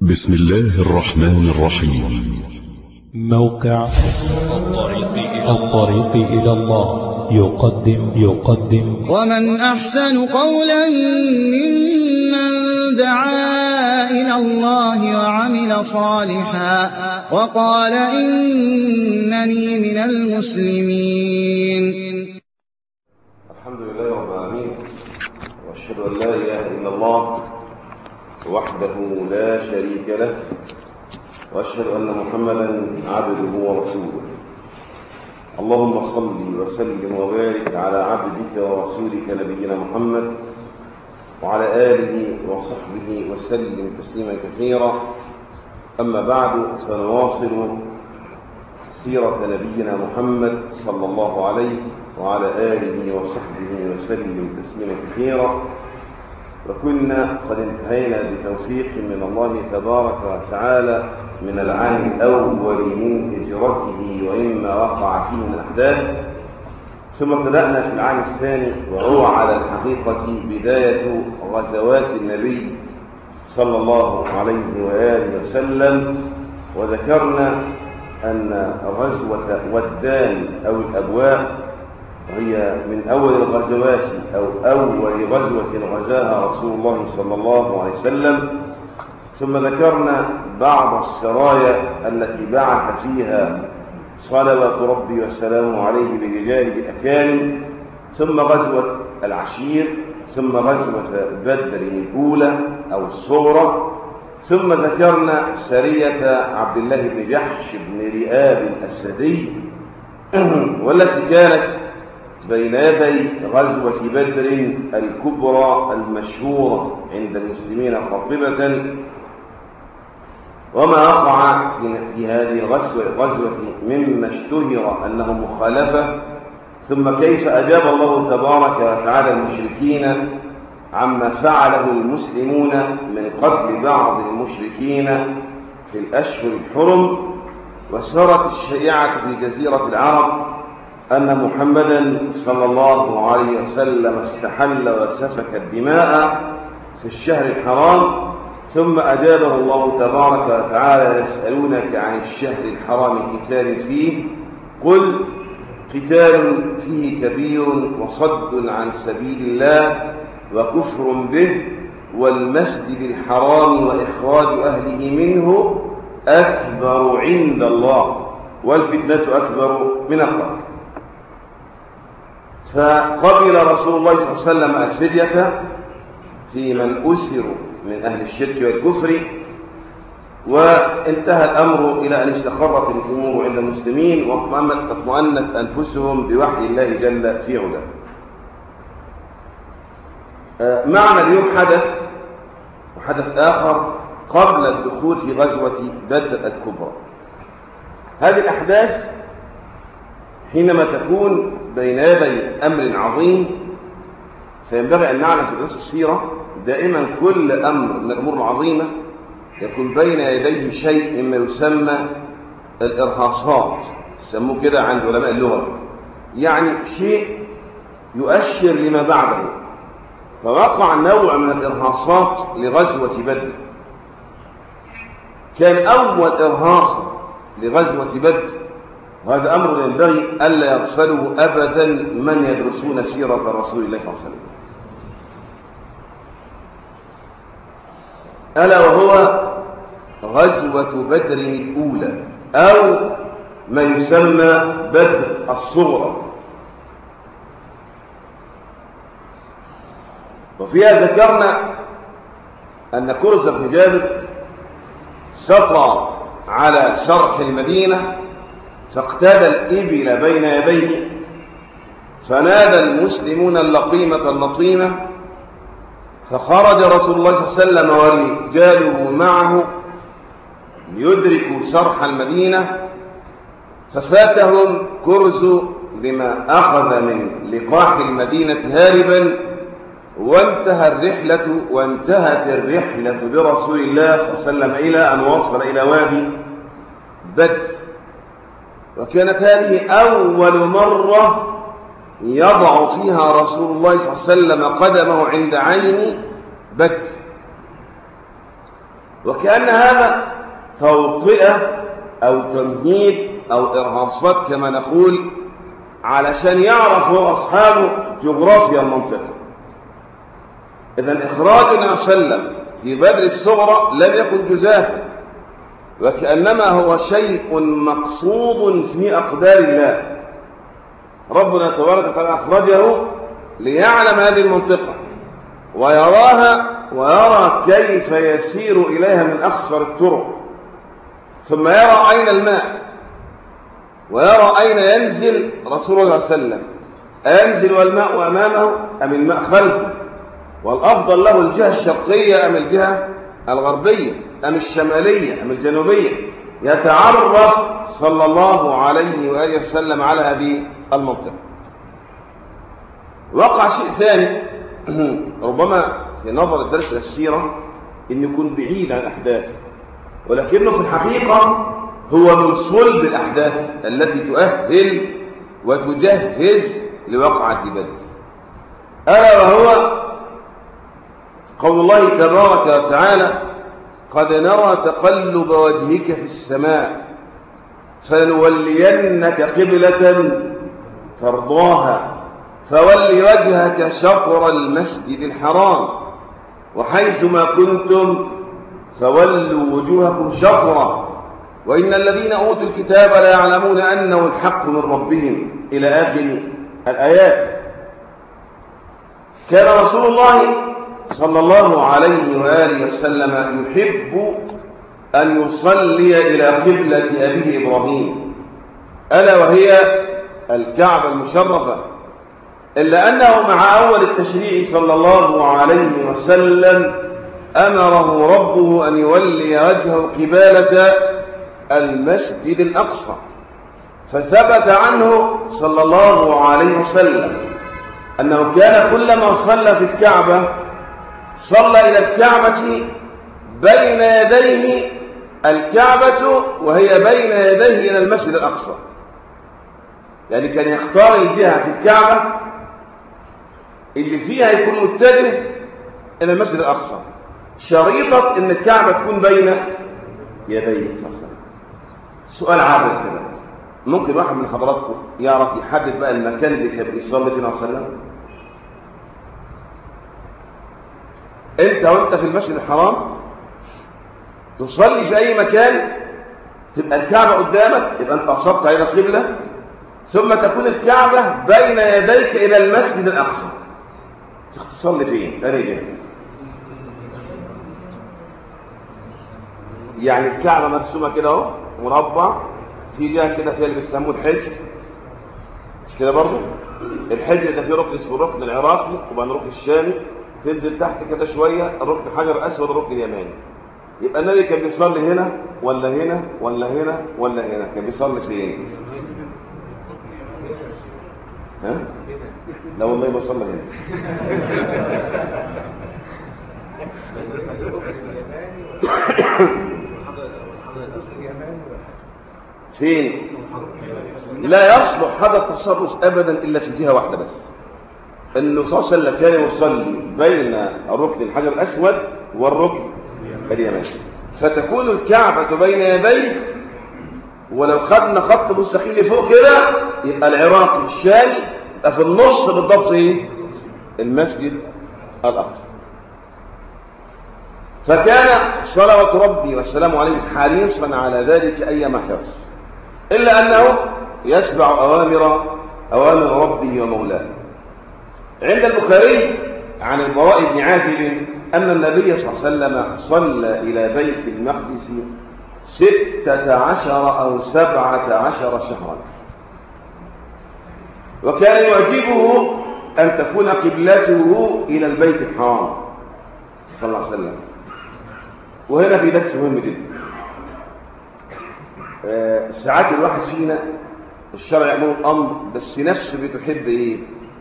بسم الله الرحمن الرحيم موقع الطريق إلى الله يقدم يقدم ومن أحسن قولا ممن دعا إلى الله وعمل صالحا وقال إنني من المسلمين الحمد لله رب العالمين واشهد ان لا اله الا الله وحده لا شريك له واشهد ان محمدا عبده ورسوله اللهم صل وسلم وبارك على عبدك ورسولك نبينا محمد وعلى اله وصحبه وسلم تسليما كثيرا اما بعد فنواصل سيره نبينا محمد صلى الله عليه وعلى آله وصحبه وسلم تسليما كثيرا وكنا قد انتهينا بتوفيق من الله تبارك وتعالى من العام الأول من هجرته وإما وقع فيه من أحداث ثم ابتدأنا في العام الثاني وهو على الحقيقة بداية غزوات النبي صلى الله عليه وآله وسلم وذكرنا أن غزوة ودان أو الأبواء وهي من أول الغزوات أو أول غزوة غزاها رسول الله صلى الله عليه وسلم ثم ذكرنا بعض السرايا التي بعث فيها صلوات ربي والسلام عليه برجاله الأكارم ثم غزوة العشير ثم غزوة بدر الأولى أو الصغرى ثم ذكرنا سرية عبد الله بن جحش بن رئاب الأسدي والتي كانت بين يدي غزوة بدر الكبرى المشهورة عند المسلمين قاطبة وما وقع في هذه الغزوة غزوة مما اشتهر أنه مخالفة ثم كيف أجاب الله تبارك وتعالى المشركين عما فعله المسلمون من قتل بعض المشركين في الأشهر الحرم وسرت الشريعة في جزيرة العرب أن محمدا صلى الله عليه وسلم استحل وسفك الدماء في الشهر الحرام ثم أجابه الله تبارك وتعالى يسألونك عن الشهر الحرام قتال فيه قل قتال فيه كبير وصد عن سبيل الله وكفر به والمسجد الحرام وإخراج أهله منه أكبر عند الله والفتنة أكبر من القتل فقبل رسول الله صلى الله عليه وسلم الفدية في من أسروا من أهل الشرك والكفر وانتهى الأمر إلى أن استقرت الأمور عند المسلمين واطمأنت أنفسهم بوحي الله جل في علاه معنا اليوم حدث وحدث آخر قبل الدخول في غزوة بدر الكبرى هذه الأحداث حينما تكون بين يدي أمر عظيم فينبغي أن نعلم في دروس السيرة دائما كل أمر من الأمور العظيمة يكون بين يديه شيء مما يسمى الإرهاصات يسموه كده عند علماء اللغة يعني شيء يؤشر لما بعده فوقع نوع من الإرهاصات لغزوة بدر كان أول إرهاص لغزوة بدر وهذا أمر ينبغي ألا يغفله أبدا من يدرسون سيرة رسول الله صلى الله عليه وسلم ألا وهو غزوة بدر الأولى أو ما يسمى بدر الصغرى وفيها ذكرنا أن كرز بن جابر سطى على شرح المدينة فاقتدى الإبل بين يديه فنادى المسلمون اللقيمة اللطيمة فخرج رسول الله صلى الله عليه وسلم ورجاله معه ليدركوا شرح المدينة ففاتهم كرز بما أخذ من لقاح المدينة هاربا وانتهى الرحلة وانتهت الرحلة برسول الله صلى الله عليه وسلم إلى أن وصل إلى وادي بدر وكانت هذه أول مرة يضع فيها رسول الله صلى الله عليه وسلم قدمه عند عين بدر وكأن هذا توطئة أو تمهيد أو إرهاصات كما نقول علشان يعرفوا أصحاب جغرافيا المنطقة إذا إخراج النبي صلى الله عليه وسلم في بدر الصغرى لم يكن جزافا وكأنما هو شيء مقصود في أقدار الله ربنا تبارك وتعالى أخرجه ليعلم هذه المنطقة ويراها ويرى كيف يسير إليها من أخسر الطرق ثم يرى أين الماء ويرى أين ينزل رسول الله صلى الله عليه وسلم أينزل والماء أمامه أم الماء خلفه والأفضل له الجهة الشرقية أم الجهة الغربية أم الشمالية أم الجنوبية يتعرف صلى الله عليه وآله وسلم على هذه المنطقة وقع شيء ثاني ربما في نظر الدرس السيرة أن يكون بعيد عن الأحداث ولكنه في الحقيقة هو من صلب الأحداث التي تؤهل وتجهز لوقعة بدر ألا وهو قول الله تبارك وتعالى قد نرى تقلب وجهك في السماء فلنولينك قبلة ترضاها فول وجهك شطر المسجد الحرام وحيث ما كنتم فولوا وجوهكم شطرا وإن الذين أوتوا الكتاب لا يعلمون أنه الحق من ربهم إلى آخر الآيات كان رسول الله صلى الله عليه وآله وسلم يحب أن يصلي إلى قبلة أبيه إبراهيم ألا وهي الكعبة المشرفة إلا أنه مع أول التشريع صلى الله عليه وسلم أمره ربه أن يولي وجهه قبالة المسجد الأقصى فثبت عنه صلى الله عليه وسلم أنه كان كلما صلى في الكعبة صلى إلى الكعبة بين يديه الكعبة وهي بين يديه إلى المسجد الأقصى يعني كان يختار الجهة في الكعبة اللي فيها يكون متجه إلى المسجد الأقصى شريطة إن الكعبة تكون بين يديه صلى الله عليه وسلم سؤال عابر كده ممكن واحد من حضراتكم يعرف يحدد بقى المكان اللي كان بيصلي فيه صلى الله عليه وسلم انت وانت في المسجد الحرام تصلي في اي مكان تبقى الكعبة قدامك يبقى انت اصبت الى القبلة ثم تكون الكعبة بين يديك الى المسجد الاقصى تصلي فين ثاني جهه يعني الكعبة مرسومة كده اهو مربع في جهة كده فيها اللي بيسموه الحجر مش كده برضه الحجر ده فيه ركن اسمه الركن العراقي وبعدين الركن الشامي تنزل تحت كده شوية الركن حجر أسود الركن اليماني يبقى النبي كان بيصلي هنا ولا هنا ولا هنا ولا هنا كان بيصلي فين ها لا والله ما صلى هنا فين لا يصلح هذا التصرف ابدا الا في جهه واحده بس انه صلى الله عليه وسلم كان يصلي بين الركن الحجر الاسود والركن اليماني فتكون الكعبه بين يديه ولو خدنا خط مستقيم فوق كده يبقى العراقي الشامي يبقى في النص بالضبط ايه المسجد الاقصى فكان صلوات ربي والسلام عليه حريصا على ذلك ايما حرص الا انه يتبع اوامر اوامر ربه ومولاه عند البخاري عن البراء بن عازب أن النبي صلى الله عليه وسلم صلى إلى بيت المقدس ستة عشر أو سبعة عشر شهرا وكان يعجبه أن تكون قبلته إلى البيت الحرام صلى الله عليه وسلم وهنا في درس مهم جدا آه، ساعات الواحد فينا الشرع يأمر الأمر بس نفسه بتحب إيه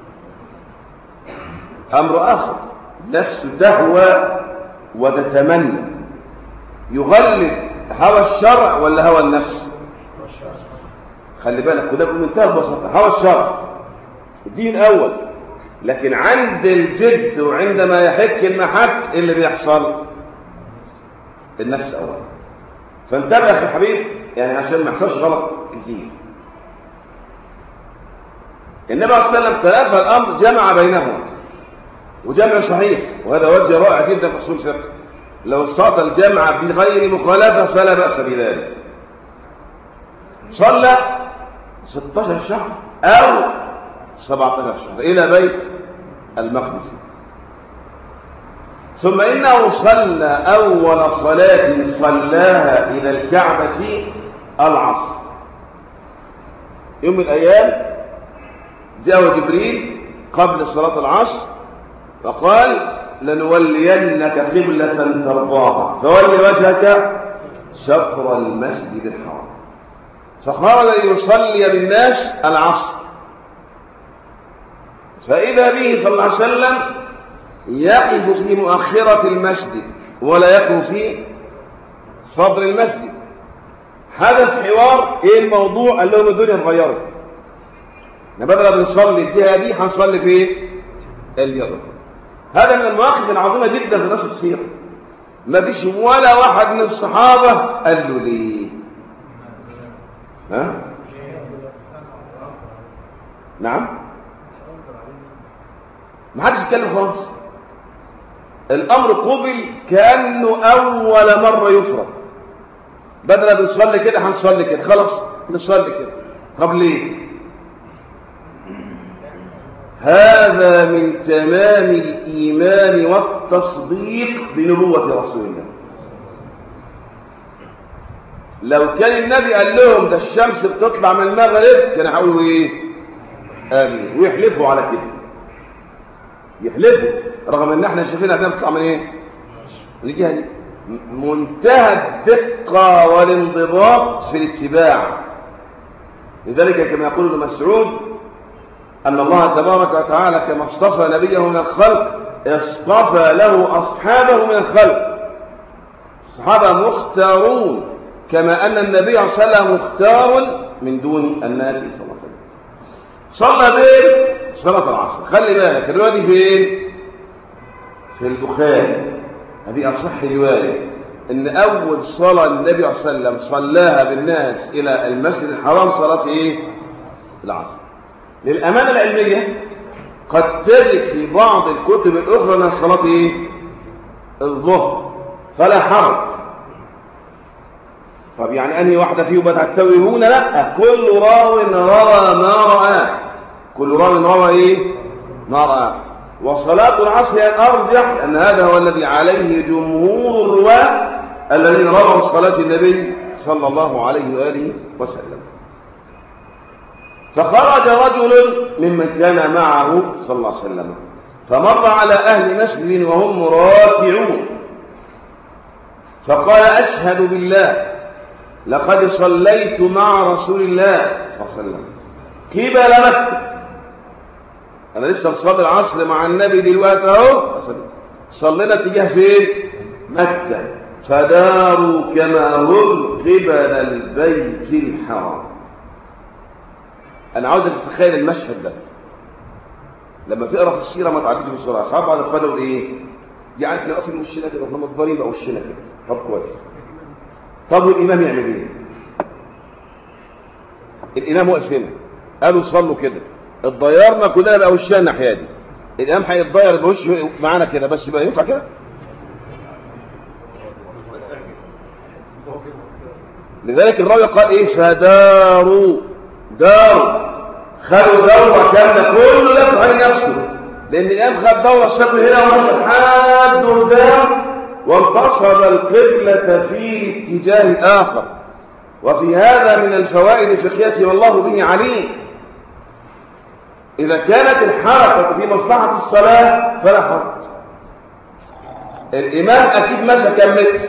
أمر آخر نفسه تهوى وتتمنى يغلب هوى الشرع ولا هوى النفس خلي بالك وده بمنتهى البساطة هوى الشرع الدين أول لكن عند الجد وعندما يحك المحك إيه اللي بيحصل النفس أولا فانتبه يا أخي الحبيب يعني عشان ما يحصلش غلط كتير النبي عليه الصلاة والسلام تلافى الأمر جمع بينهما وجمع صحيح وهذا وجه رائع جدا في أصول الفقه لو استطاع الجمع بغير مخالفة فلا بأس بذلك صلى 16 شهر أو 17 شهر إلى بيت المقدس ثم إنه صلى أول صلاة صلاها إلى الكعبة العصر يوم من الأيام جاء جبريل قبل صلاة العصر فقال لنولينك قبلة ترضاها فول وجهك شطر المسجد الحرام فخرج يصلي بالناس العصر فإذا به صلى الله عليه وسلم يقف في مؤخرة المسجد ولا يقف في صدر المسجد حدث حوار ايه الموضوع قال لهم الدنيا اتغيرت بدل بنصلي الجهه دي هنصلي فين الجهه هذا من المواقف العظيمه جدا في نص السيره ما فيش ولا واحد من الصحابه قال له ليه ها نعم ما حدش يتكلم خالص الامر قبل كانه اول مره يفرض بدل بنصلي كده هنصلي كده خلاص نصلي كده طب ليه هذا من تمام الايمان والتصديق بنبوه رسول الله لو كان النبي قال لهم ده الشمس بتطلع من المغرب كانوا هيقولوا ايه امين ويحلفوا على كده يحلفوا رغم ان احنا شايفين انها بتطلع من ايه من الجهه دي منتهى الدقه والانضباط في الاتباع لذلك كما يقول ابن مسعود ان الله تبارك وتعالى كما اصطفى نبيه من الخلق اصطفى له اصحابه من الخلق الصحابه مختارون كما ان النبي صلى الله عليه وسلم مختار من دون الناس صلى الله عليه وسلم صلى بين صلاة العصر خلي بالك الرواية دي فين في البخاري هذه أصح رواية إن أول صلاة النبي صلى الله عليه وسلم صلاها بالناس إلى المسجد الحرام صلاة إيه العصر للأمانة العلمية قد تجد في بعض الكتب الأخرى أنها صلاة إيه الظهر فلا حرج طب يعني أنهي واحدة فيهم بتعتوهون لا كل راو روى ما رأى كل راو روى إيه ما رأى وصلاة العصر هي الأرجح أن هذا هو الذي عليه جمهور الرواة الذين رووا صلاة النبي صلى الله عليه وآله وسلم فخرج رجل ممن كان معه صلى الله عليه وسلم فمر على أهل مسجد وهم راكعون فقال أشهد بالله لقد صليت مع رسول الله صلى الله عليه وسلم قبل مكة أنا لسه بصلي العصر مع النبي دلوقتي أهو صلينا تجاه فين؟ مكة فداروا كما هم قبل البيت الحرام أنا عاوزك تتخيل المشهد ده لما تقرا في السيره ما تعديش بسرعه صعب على الفضل ايه؟ يعني احنا واقفين وشنا كده احنا متضرين بقى وشنا كده طب كويس طب والإمام يعمل ايه الإمام واقف هنا قالوا صلوا كده اتضيرنا كلنا بقى وشنا الناحية دي الإمام هيتضير بوشه معانا كده بس بقى ينفع كده لذلك الراوي قال ايه فداروا داروا خدوا دورة كاملة كله لف عن نفسه لأن الإمام خد دورة الشاب هنا ومشى لحد قدام وانتصب القبلة في اتجاه آخر وفي هذا من الفوائد الفقهية والله به عليم إذا كانت الحركة في مصلحة الصلاة فلا حرج الإمام أكيد مشى كم متر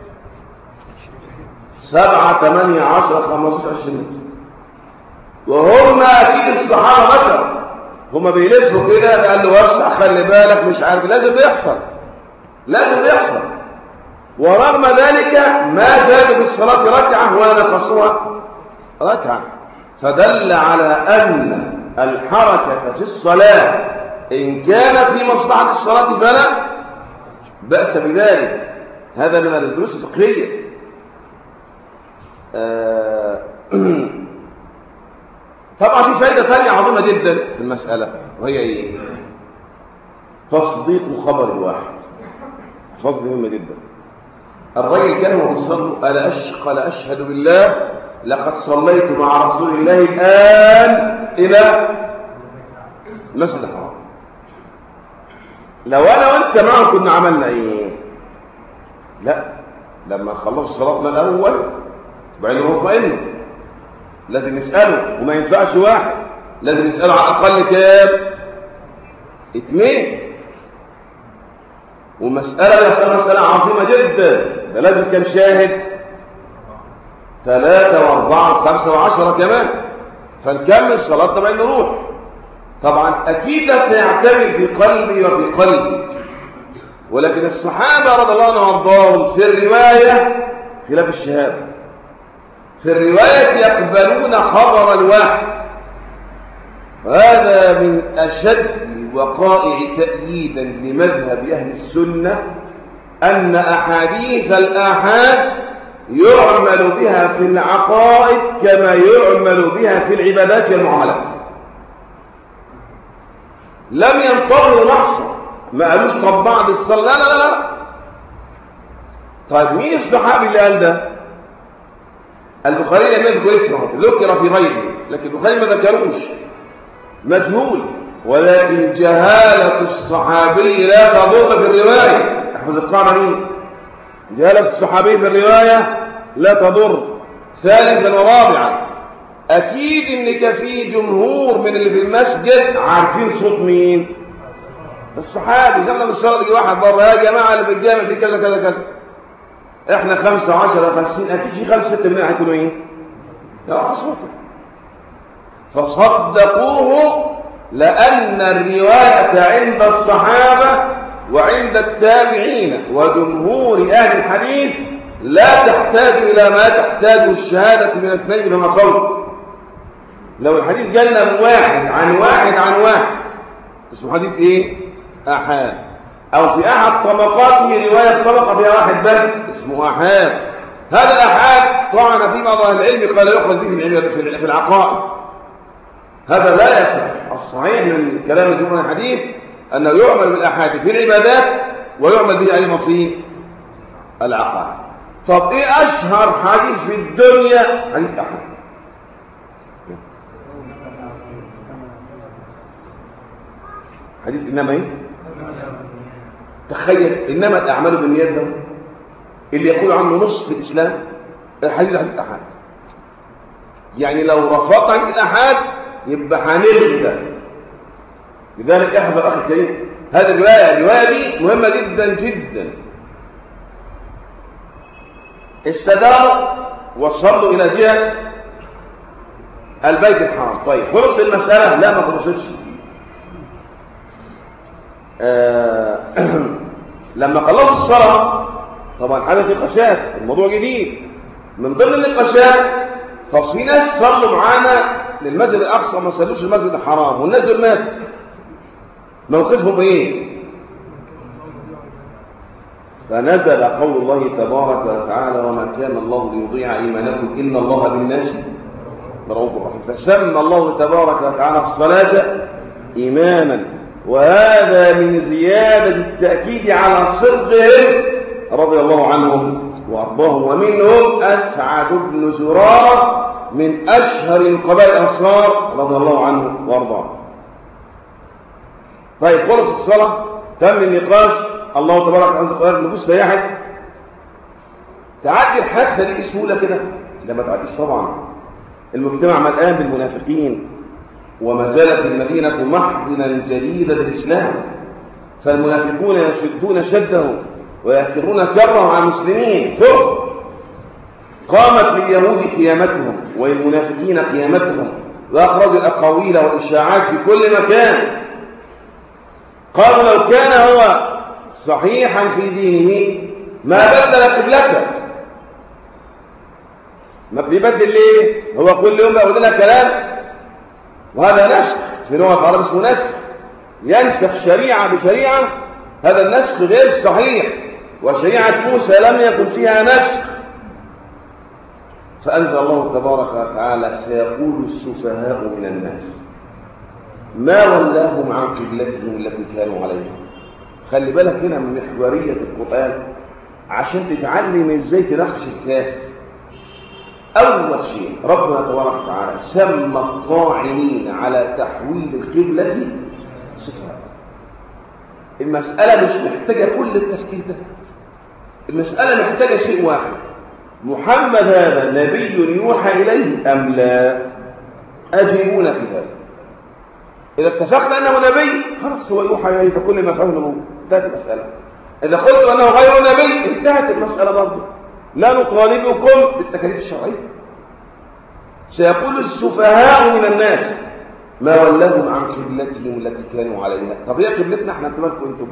سبعة ثمانية عشرة خمسة عشرين متر وهم أكيد الصحابة مشوا هم بيلفوا كده قال له وسع خلي بالك مش عارف لازم يحصل لازم يحصل ورغم ذلك ما زادوا بالصلاة ركعة ولا نقصوها ركعة فدل على أن الحركة في الصلاة إن كانت في مصلحة الصلاة فلا بأس بذلك هذا من الدروس الفقهية آه، طبعا في فائدة ثانية عظيمة جدا في المسألة وهي ايه تصديق خبر الواحد فضل مهمة جدا الرجل كان هو بيصلي قال أش قال أشهد بالله لقد صليت مع رسول الله الآن إلى مسجد الحرام لو أنا وأنت معه كنا عملنا إيه لا لما خلص صلاتنا الأول وبعدين نطمئن لازم نسأله وما ينفعش واحد لازم نسأله على الأقل كام اثنين ومسألة يسأل مسألة عظيمة جدا ده لازم كان شاهد ثلاثة وأربعة وخمسة وعشرة كمان فنكمل صلاتنا بين نروح طبعا أكيد سيعتمد في قلبي وفي قلبي ولكن الصحابة رضي الله عنهم وارضاهم في الرواية خلاف الشهادة في الرواية يقبلون خبر الواحد وهذا من أشد الوقائع تأييدا لمذهب أهل السنة أن أحاديث الآحاد يعمل بها في العقائد كما يعمل بها في العبادات والمعاملات لم ينتظروا لحظة ما قالوش طب بعد الصلاة لا لا لا لا طيب مين الصحابي اللي قال ده البخاري لم يذكر اسمه ذكر في غيره لكن البخاري ما ذكروش مجهول ولكن جهالة الصحابي لا تضر في الرواية احفظ القاعدة مين جهالة الصحابي في الرواية لا تضر ثالثا ورابعا أكيد إن في جمهور من اللي في المسجد عارفين صوت مين الصحابي زي ما بالصلاة يجي واحد بره يا جماعة اللي في الجامع في كذا كذا كذا احنا خمسة عشرة خمسين أكيد في خمسة ستة منهم هيكونوا ايه؟ يعرفوا صوته فصدقوه لأن الرواية عند الصحابة وعند التابعين وجمهور أهل الحديث لا تحتاج إلى ما تحتاج الشهادة من اثنين كما قول لو الحديث جالنا من واحد عن واحد عن واحد اسمه حديث ايه أحاد أو في أحد طبقاته رواية طبقة فيها واحد بس اسمه أحاد هذا الأحاد طعن في بعض أهل العلم قال يؤخذ به في العقائد هذا لا يصح الصحيح من كلام جمهور الحديث أنه يعمل بالأحاديث في العبادات ويعمل به أيضا في العقائد طب إيه أشهر حديث في الدنيا حديث أحد حديث إنما إيه تخيل إنما الأعمال بالنيات ده اللي يقول عنه نص في الإسلام الحديث حديث أحد يعني لو رفضت حديث الأحد يبقى هنلغي ده لذلك احذر اخي الكريم هذه الروايه الروايه دي مهمه جدا جدا استدار وصلوا الى جهه البيت الحرام طيب خلص المساله لا ما خلصتش آه لما خلصوا الصلاه طبعا حدث نقاشات الموضوع جديد من ضمن النقاشات طب في ناس صلوا معانا للمسجد الاقصى ما صلوش المسجد الحرام والناس دول ماتوا موقفهم ايه فنزل قول الله تبارك وتعالى وما كان الله ليضيع ايمانكم ان الله بالناس رؤوف رحيم فسمى الله تبارك وتعالى الصلاه ايمانا وهذا من زياده التاكيد على صدقهم رضي الله عنهم وارضاهم ومنهم اسعد بن زراره من أشهر القبائل الأنصار رضي الله عنه وارضاه طيب خلص الصلاة تم النقاش الله تبارك وتعالى قال النفوس بيحت تعدي الحادثة دي بسهولة كده ده ما تعديش طبعا المجتمع ملآن بالمنافقين وما زالت المدينة محضنا جديدة للإسلام فالمنافقون يشدون شده ويكرون كرهم على المسلمين فرصة قامت لليهود قيامتهم وللمنافقين قيامتهم وأخرجوا الأقاويل والإشاعات في كل مكان قالوا لو كان هو صحيحا في دينه ما بدل قبلته ما بيبدل ليه هو كل يوم بيقول لنا كلام وهذا نسخ في لغه العرب اسمه نسخ ينسخ شريعه بشريعه هذا النسخ غير صحيح وشريعة موسى لم يكن فيها نسخ فأنزل الله تبارك وتعالى سيقول السفهاء من الناس ما ولاهم عن قبلتهم التي كانوا عليها خلي بالك هنا من محورية القرآن عشان تتعلم ازاي تناقش الكافر أول شيء ربنا تبارك وتعالى سمى الطاعنين على تحويل القبلة سفهاء المسألة مش محتاجة كل التفكير ده المسألة محتاجة شيء واحد محمد هذا نبي يوحى إليه أم لا أجيبون في هذا إذا اتفقنا أنه نبي خلاص هو يوحى إليه فكل ما فهمه انتهت المسألة إذا قلت أنه غير نبي انتهت المسألة برضه لا نطالبكم بالتكاليف الشرعية سيقول السفهاء من الناس ما ولاهم عن قبلتهم التي كانوا عليها طب هي قبلتنا احنا انتوا مالكم انتم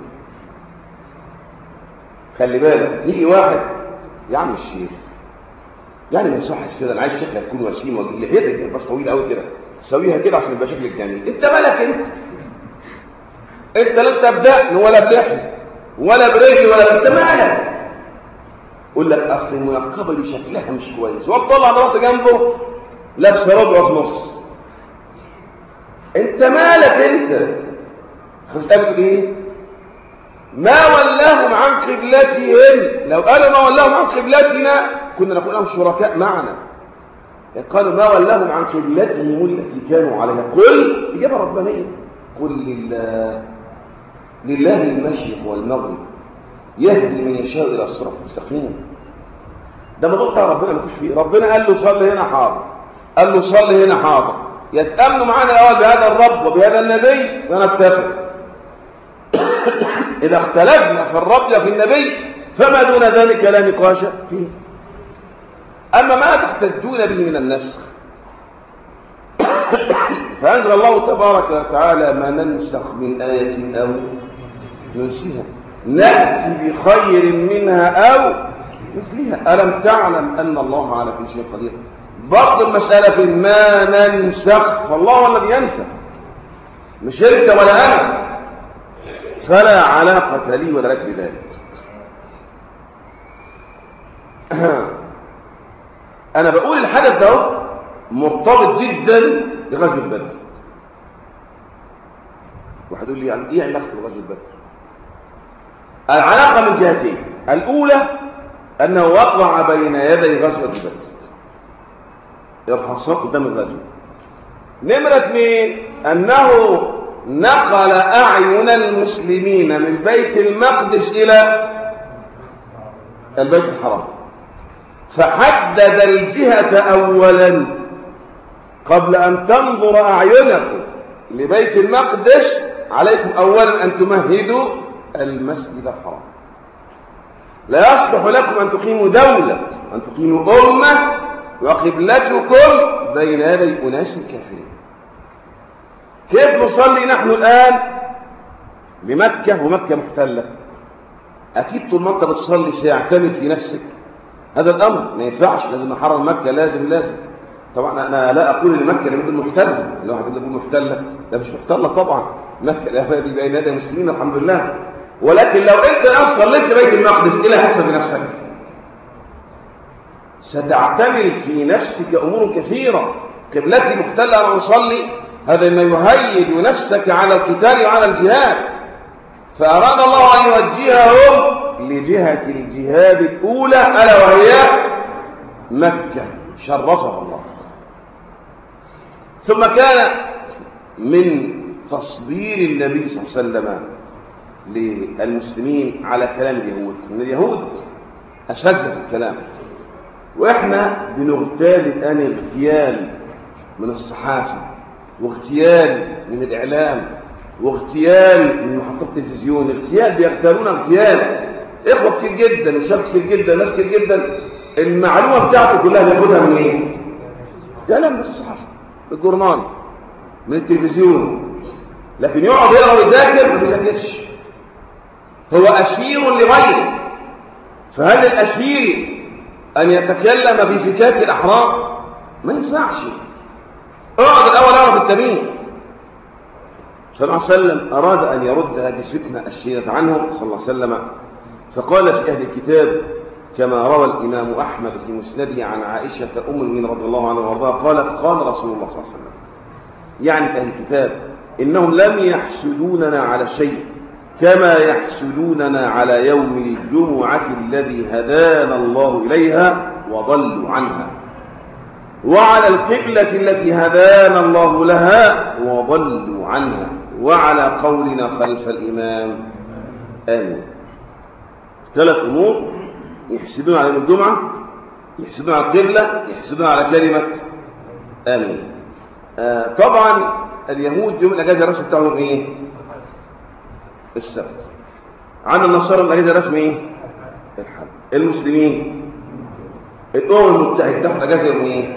خلي بالك يجي واحد يا عم الشيخ يعني ما يصحش كده انا عايز شكلك تكون وسيم لحيتك بس طويل قوي كده سويها كده عشان يبقى شكلك جميل انت مالك انت انت لا انت بدقن ولا بلحيه ولا برجل ولا انت مالك يقول لك اصل المنقبه دي شكلها مش كويس وطلع ضغط جنبه لابسه ربع في نص انت مالك انت خش قبل ايه ما ولاهم عن قبلتهم لو قالوا ما ولاهم عن قبلتنا كنا نقول لهم شركاء معنا قالوا ما ولاهم عن قبلتهم التي كانوا عليها قل إجابة ربانية قل لله لله المشرق والمغرب يهدي من يشاء إلى الصراط المستقيم ده موضوع بتاع ربنا ما فيه ربنا قال له صلي هنا حاضر قال له صلي هنا حاضر يتأمنوا معانا الأول بهذا الرب وبهذا النبي فنتفق إذا اختلفنا في الرب وفي النبي فما دون ذلك لا نقاش فيه أما ما تحتجون به من النسخ فأنزل الله تبارك وتعالى ما ننسخ من آية أو ننسيها نأتي بخير منها أو مثلها ألم تعلم أن الله على كل شيء قدير برضه المسألة في ما ننسخ فالله هو الذي ينسخ مش أنت ولا أنا فلا علاقة لي ولا لك بذلك أنا بقول الحدث ده مرتبط جدا بغزوة بدر واحد يقول لي يعني ايه علاقته بغزوة بدر العلاقة من جهتين الأولى أنه وقع بين يدي غزوة بدر إرهاصات قدام الغزوة نمرة اثنين أنه نقل أعين المسلمين من بيت المقدس إلى البيت الحرام فحدد الجهة أولا قبل أن تنظر أعينكم لبيت المقدس عليكم أولا أن تمهدوا المسجد الحرام لا يصلح لكم أن تقيموا دولة أن تقيموا أمة وقبلتكم بين يدي أناس كافرين كيف نصلي نحن الآن بمكة ومكة محتلة أكيد طول ما أنت بتصلي سيعتمد في نفسك هذا الأمر ما ينفعش لازم نحرم مكة لازم لازم طبعا أنا لا أقول إن مكة لابد محتلة الواحد يقول محتلة ده مش محتلة طبعا مكة لا دي بين يدي المسلمين الحمد لله ولكن لو أنت الآن صليت بيت المقدس إلى حسب نفسك ستعتمل في نفسك أمور كثيرة قبلتي محتلة أنا أصلي هذا ما يهيج نفسك على القتال وعلى الجهاد فأراد الله أن يوجههم لجهة الجهاد الأولى ألا وهي مكة شرفها الله ثم كان من تصدير النبي صلى الله عليه وسلم للمسلمين على كلام اليهود ان اليهود أساتذة في الكلام وإحنا بنغتال الآن اغتيال من الصحافة واغتيال من الإعلام واغتيال من محطات التلفزيون اغتيال بيغتالون اغتيال إخوة كتير جدا وشباب كتير جدا ناس كتير جدا المعلومة بتاعته كلها بياخدها من إيه؟ كلام من الصحافة من الجورنال من التلفزيون لكن يقعد يقرا ويذاكر ما بيذاكرش هو أسير لغيره فهل الأسير أن يتكلم في فكاك الأحرار ما ينفعش اقعد الأول اعرف التميم صلى الله عليه وسلم أراد أن يرد هذه الفتنة الشينة عنه صلى الله عليه وسلم فقال في أهل الكتاب كما روى الإمام أحمد في مسنده عن عائشة أم المؤمنين رضي الله عنها وارضاها قالت قال رسول الله صلى الله عليه وسلم يعني في أهل الكتاب إنهم لم يحسدوننا على شيء كما يحسدوننا على يوم الجمعة الذي هدانا الله إليها وضلوا عنها وعلى القبلة التي هدانا الله لها وضلوا عنها وعلى قولنا خلف الإمام آمين ثلاث أمور يحسدون على يوم الجمعة يحسدون على القبلة يحسدون على كلمة آمين آه طبعا اليهود يوم الأجازة الرسمي بتاعهم إيه؟ السبت عن النصارى الأجازة الرسمي إيه؟ الحد المسلمين الأمم المتحدة تاخد أجازة يوم إيه؟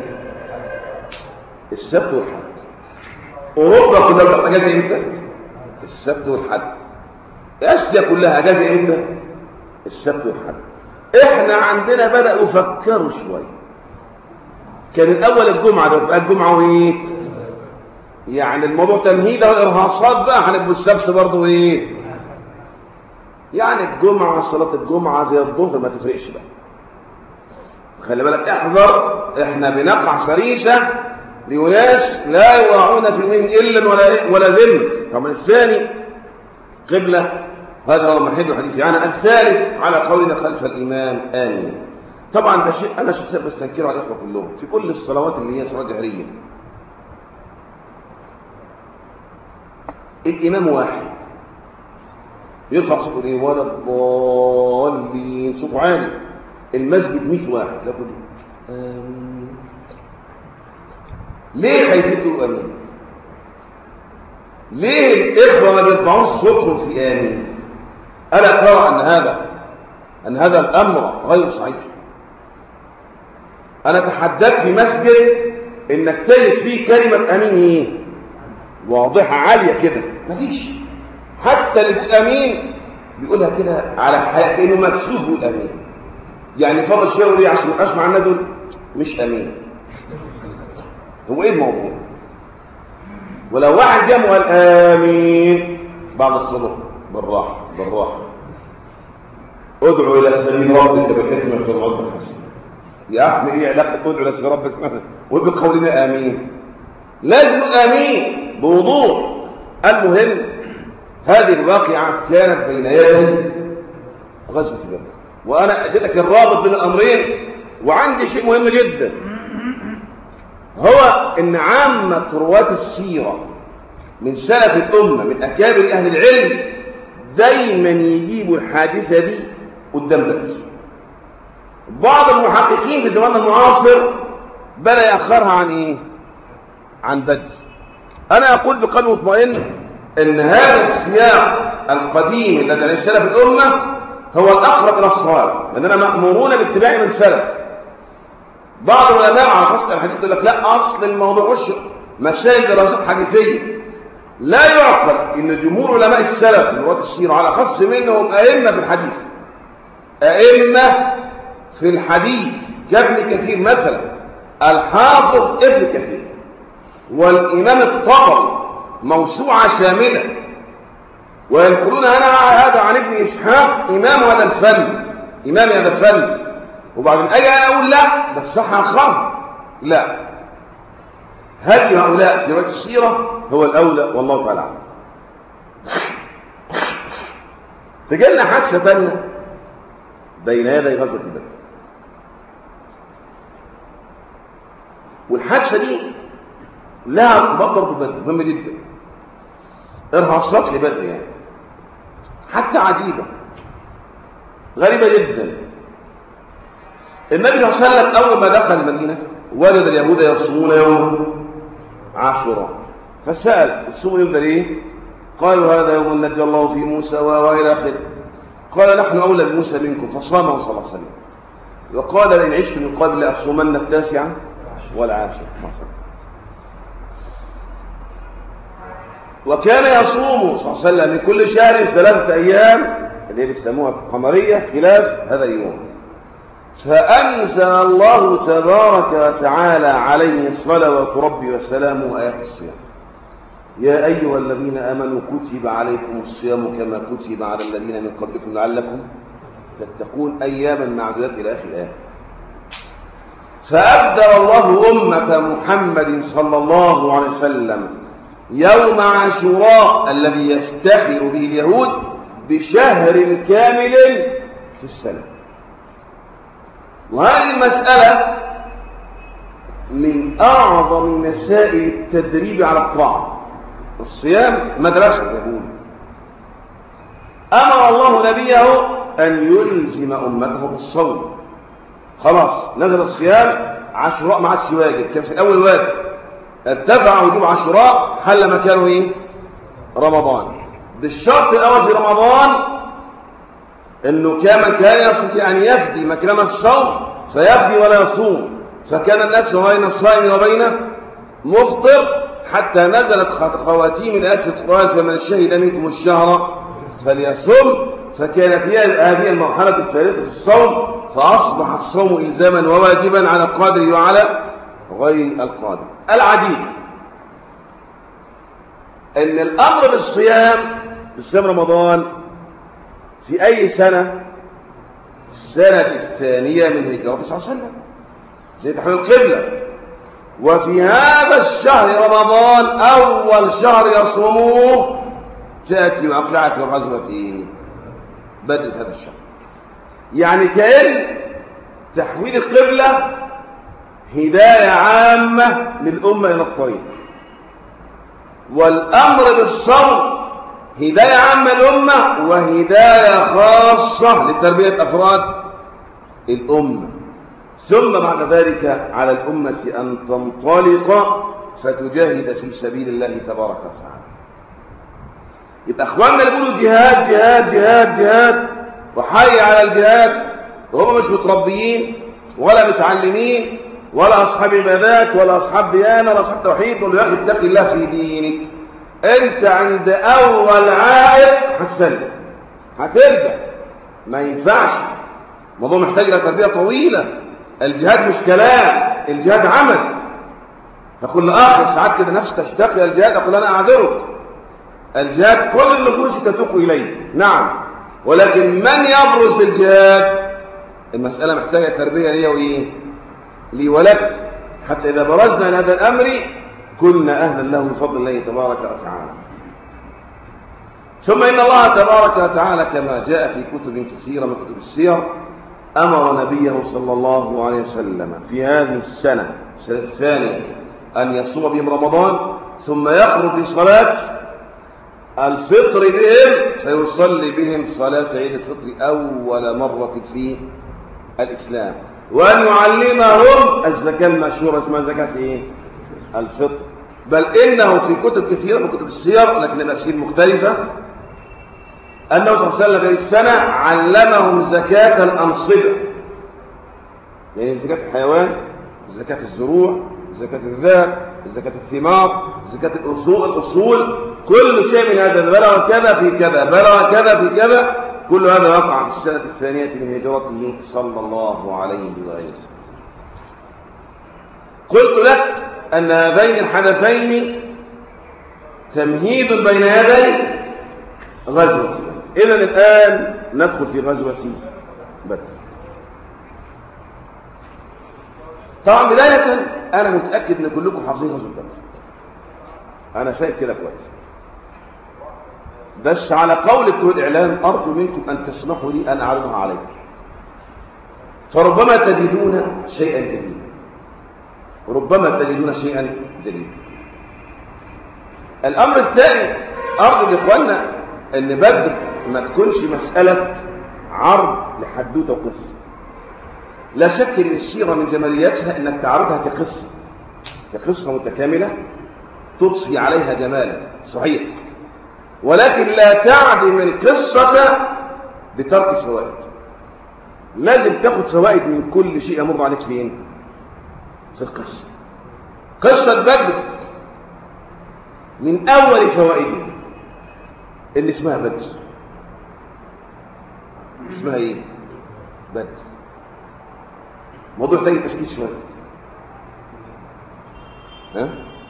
السبت والحد أوروبا كلها بتاخد أجازة إمتى؟ السبت والحد آسيا كلها أجازة إمتى؟ السبت والحد إحنا عندنا بدأوا يفكروا شوية كان الأول الجمعة ده بقى الجمعة وإيه؟ يعني الموضوع تمهيدة وإرهاصات بقى هنبقوا السبت برضه إيه؟ يعني الجمعة صلاة الجمعة زي الظهر ما تفرقش بقى خلي بالك احذر احنا بنقع فريسة لأناس لا يراعون في المين إلا ولا ولا ذنب طبعا الثاني قبلة هذا هو محل الحديث يعني الثالث على قولنا خلف الإمام آمين طبعا ده شيء أنا شخصيا بستنكره على الإخوة كلهم في كل الصلوات اللي هي صلاة جهرية الإمام واحد يرفع صوته ايه ولا الضالين صوته عالي المسجد 100 واحد لكن آمين ليه خايفين تقولوا امين ليه الاخوه ما بيرفعوش صوتهم في امين الا ترى ان هذا ان هذا الامر غير صحيح انا تحدثت في مسجد انك تجد فيه كلمه امين ايه واضحه عاليه كده مفيش حتى اللي بيقول امين بيقولها كده على حياة كانه مكسوف بيقول امين يعني فضل شويه يقول ايه عشان ما اسمع الناس دول مش امين هو ايه الموضوع ولو واحد جه وقال امين بعد الصلاه بالراحه بالراحه ادعو الى سبيل ربك بكلمه في العذر الحسن يا عم ايه علاقه ادعو الى سبيل ربك وبقولنا امين لازم نقول امين بوضوح المهم هذه الواقعة كانت بين يدي غزوة بدر وأنا اديتك الرابط بين الأمرين وعندي شيء مهم جدا هو ان عامة رواة السيرة من سلف الأمة من أكابر أهل العلم دايما يجيبوا الحادثة دي قدام بدر بعض المحققين في زماننا المعاصر بدأ يأخرها عن إيه؟ عن بدر أنا أقول بقلب مطمئن ان هذا السياق القديم الذي عليه سلف الامه هو الاقرب الى الصواب لاننا مامورون باتباع من سلف بعض العلماء على فصل الحديث يقول لك لا اصل الموضوع وش مسائل دراسات حديثيه لا يعقل ان جمهور علماء السلف من رواه السيره على خص منهم ائمه في الحديث ائمه في الحديث كابن كثير مثلا الحافظ ابن كثير والامام الطبري موسوعة شاملة وينقلون أنا هذا عن ابن إسحاق إمام هذا الفن إمام هذا الفن وبعدين أجي أنا أقول لا ده الصح آخر لا هل هؤلاء في رواية السيرة هو الأولى والله تعالى أعلم تجينا حادثة ثانية بين يدي غزوة بدر والحادثة دي لها ارتباط برضه بدر مهم جدا ارهاصات لبدر يعني حتى عجيبة غريبة جدا النبي صلى الله عليه وسلم أول ما دخل المدينة وجد اليهود يصومون يوم عاشوراء فسأل تصوموا يوم ده ليه؟ قالوا هذا يوم نجى الله فيه موسى وإلى آخره قال نحن أولى بموسى منكم فصامه صلى الله عليه وسلم وقال لئن عشت من قبل لأصومن التاسعة والعاشر صلى الله عليه وسلم وكان يصوم صلى الله عليه وسلم من كل شهر ثلاثة أيام اللي بيسموها قمرية خلاف هذا اليوم فأنزل الله تبارك وتعالى عليه الصلاة ربي وسلامه آيات الصيام يا أيها الذين آمنوا كتب عليكم الصيام كما كتب على الذين من قبلكم لعلكم تتقون أياما معدودات إلى آخر الآية فأبدل الله أمة محمد صلى الله عليه وسلم يوم عاشوراء الذي يفتخر به اليهود بشهر كامل في السنة وهذه المسألة من أعظم مسائل التدريب على الطاعة الصيام مدرسة يقول أمر الله نبيه أن يلزم أمته بالصوم خلاص نزل الصيام عاشوراء ما عادش واجب كان في الأول واجب ارتفع وجوب عاشوراء حل مكانه ايه رمضان بالشرط الأول في رمضان انه كما كان يستطيع ان يفدي مكان الصوم فيفدي ولا يصوم فكان الناس بين الصائم وبين مفطر حتى نزلت خواتيم الآيات في القرآن فمن شهد منكم الشهر فليصم فكانت هي هذه المرحلة الثالثة في الصوم فأصبح الصوم إلزاما وواجبا على القادر وعلى غير القادر العجيب أن الأمر بالصيام بصيام رمضان في أي سنة السنة الثانية من هجرة صلى الله عليه وسلم زي تحويل القبلة وفي هذا الشهر رمضان أول شهر يصوموه تأتي وأقلعت غزوة إيه؟ بدء هذا الشهر يعني كأن تحويل القبلة هداية عامة للأمة إلى الطريق والأمر بالصوم هداية عامة للأمة وهداية خاصة لتربية أفراد الأمة ثم بعد ذلك على الأمة أن تنطلق فتجاهد في سبيل الله تبارك وتعالى يبقى أخواننا اللي بيقولوا جهاد جهاد جهاد جهاد وحي على الجهاد وهم مش متربيين ولا متعلمين ولا أصحاب عبادات ولا أصحاب ديانة ولا أصحاب توحيد ولا يا أخي اتق الله في دينك أنت عند أول عائق هتسلم هترجع ما ينفعش الموضوع محتاج إلى تربية طويلة الجهاد مش كلام الجهاد عمل فكل آخر ساعات كده نفسك تشتاق إلى الجهاد أقول أنا أعذرك الجهاد كل النفوس تتوق إليه نعم ولكن من يبرز بالجهاد المسألة محتاجة تربية ليه وإيه لي ولك حتى إذا برزنا لهذا الأمر كنا أهلا له بفضل الله تبارك وتعالى ثم إن الله تبارك وتعالى كما جاء في كتب كثيرة من كتب السير أمر نبيه صلى الله عليه وسلم في هذه السنة السنة الثانية أن يصوم بهم رمضان ثم يخرج لصلاة الفطر بهم فيصلي بهم صلاة عيد الفطر أول مرة في الإسلام وأن يعلمهم الزكاة المشهورة اسمها زكاة إيه؟ الفطر بل إنه في كتب كثيرة من كتب السير لكن الأسئلة مختلفة أنه صلى الله عليه وسلم في السنة علمهم زكاة الأنصبة يعني زكاة الحيوان زكاة الزروع زكاة الذهب زكاة الثمار زكاة الأصول الأصول كل شيء من هذا بلغ كذا في كذا بلغ كذا في كذا كل هذا وقع في السنة الثانية من هجرته صلى الله عليه وآله وسلم قلت لك أن هذين الحدثين تمهيد بين يدي غزوة إذا الآن ندخل في غزوة بدر طبعا بداية أنا متأكد أن كلكم حافظين غزوة بدر أنا فاهم كده كويس بس على قول بتوع الإعلام أرجو منكم أن تسمحوا لي أن أعرضها عليكم فربما تجدون شيئا جديدا ربما تجدون شيئا جديدا الأمر الثاني أرجو لإخواننا أن بدر ما تكونش مسألة عرض لحدوته وقصة لا شك أن السيرة من جمالياتها أنك تعرضها كقصة كقصة متكاملة تضفي عليها جمالا صحيح ولكن لا تعدم القصة بترك فوائد لازم تاخد فوائد من كل شيء يمر عليك فين في القصة قصة بدر من أول فوائدها اللي اسمها بدر اسمها ايه بدر موضوع تاني تشكيل شوية ها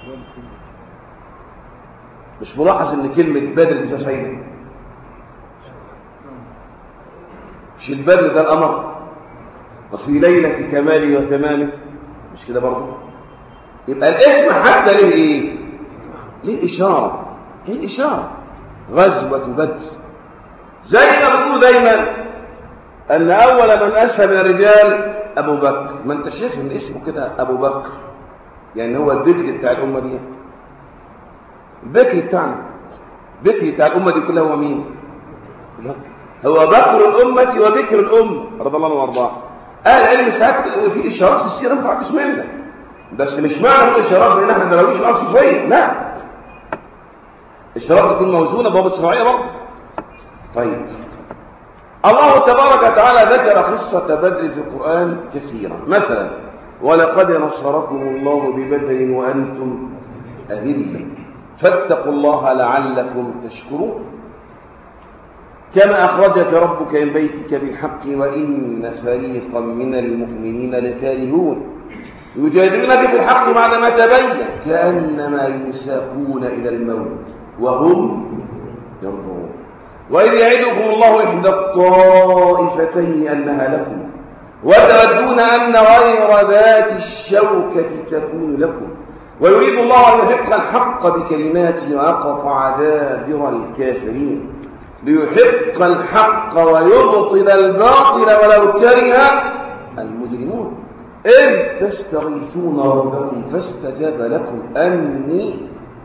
مش ملاحظ ان كلمة بدر دي فيها فايدة مش البدر ده القمر وفي ليلة كماله وتمامه مش كده برضه يبقى الاسم حتى له ايه ليه إشارة ايه الإشارة غزوة بدر زي ما بنقول دايما أن أول من أسلم من الرجال أبو بكر ما أنت شايف إن اسمه كده أبو بكر يعني هو الذكر بتاع الأمة دي الذكر بتاعنا الذكر بتاع الأمة دي كلها هو مين هو بكر الأمة وذكر الأمة رضي الله عنه وارضاه أهل العلم ساعات في إشارات في السيرة ما تعكس منها بس مش معنى الإشارات إن احنا ما نلاقيش الأصل شوية لا الإشارات تكون موزونة بوابة شرعية برضه طيب الله تبارك وتعالى ذكر قصة بدر في القرآن كثيرا مثلا ولقد نصركم الله ببدر وأنتم أذلة فاتقوا الله لعلكم تشكرون كما أخرجك ربك من بيتك بالحق وإن فريقا من المؤمنين لكارهون يجادلونك في الحق بعد ما تبين كأنما يساقون إلى الموت وهم ينظرون وإذ يعدكم الله إحدى الطائفتين أنها لكم وتودون أن غير ذات الشوكة تكون لكم ويريد الله أن يحق الحق بكلماته ويقطع دابر الكافرين ليحق الحق ويبطل الباطل ولو كره المجرمون إذ تستغيثون ربكم فاستجاب لكم أني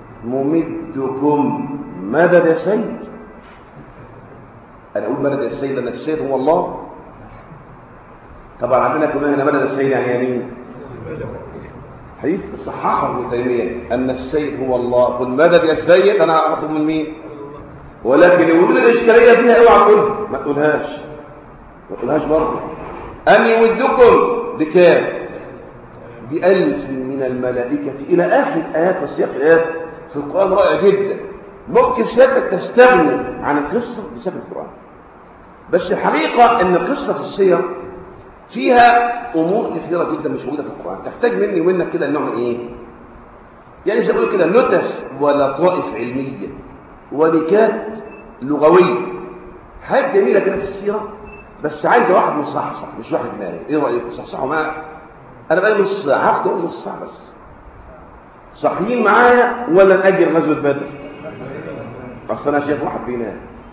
ممدكم مدد يا سيد أنا أقول مدد السيد أن السيد هو الله طبعا عندنا كمان هنا مدد السيد يعني يمين حديث صححه ابن تيمية أن السيد هو الله قل مدد يا سيد أنا أعرفه من مين ولكن يقولون الإشكالية فيها اوعى تقولها ما تقولهاش ما تقولهاش برضه أن يمدكم بكام بألف من الملائكة إلى آخر آيات وسياق الآيات في القرآن رائع جدا ممكن سيادتك تستغني عن القصة بسبب القرآن بس الحقيقة أن قصة السير فيها أمور كثيرة جدا مش موجودة في القرآن تحتاج مني ومنك كده نوع من إيه يعني زي ما بقول كده نتف ولطائف علمية ونكات لغوية حاجات جميلة كده في السيرة بس عايزة واحد مصحصح مش واحد نايم ايه رأيكم صحصحوا معايا انا بقى نص ساعة هاخد اقول نص ساعة بس صاحيين معايا ولا نأجل غزوة بدر اصل انا شايف واحد بينام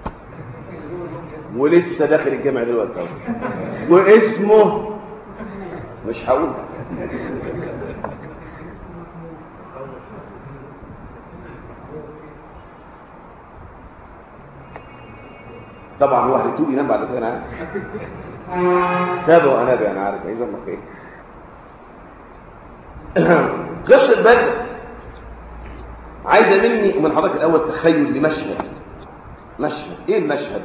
ولسه داخل الجامع دلوقتي اهو واسمه مش هقول طبعا الواحد يتوب ينام بعد كده انا عارف تابعوا انا انا عارف عايز الله خير قصه بدر عايزه مني ومن حضرتك الاول تخيل لمشهد مشهد ايه المشهد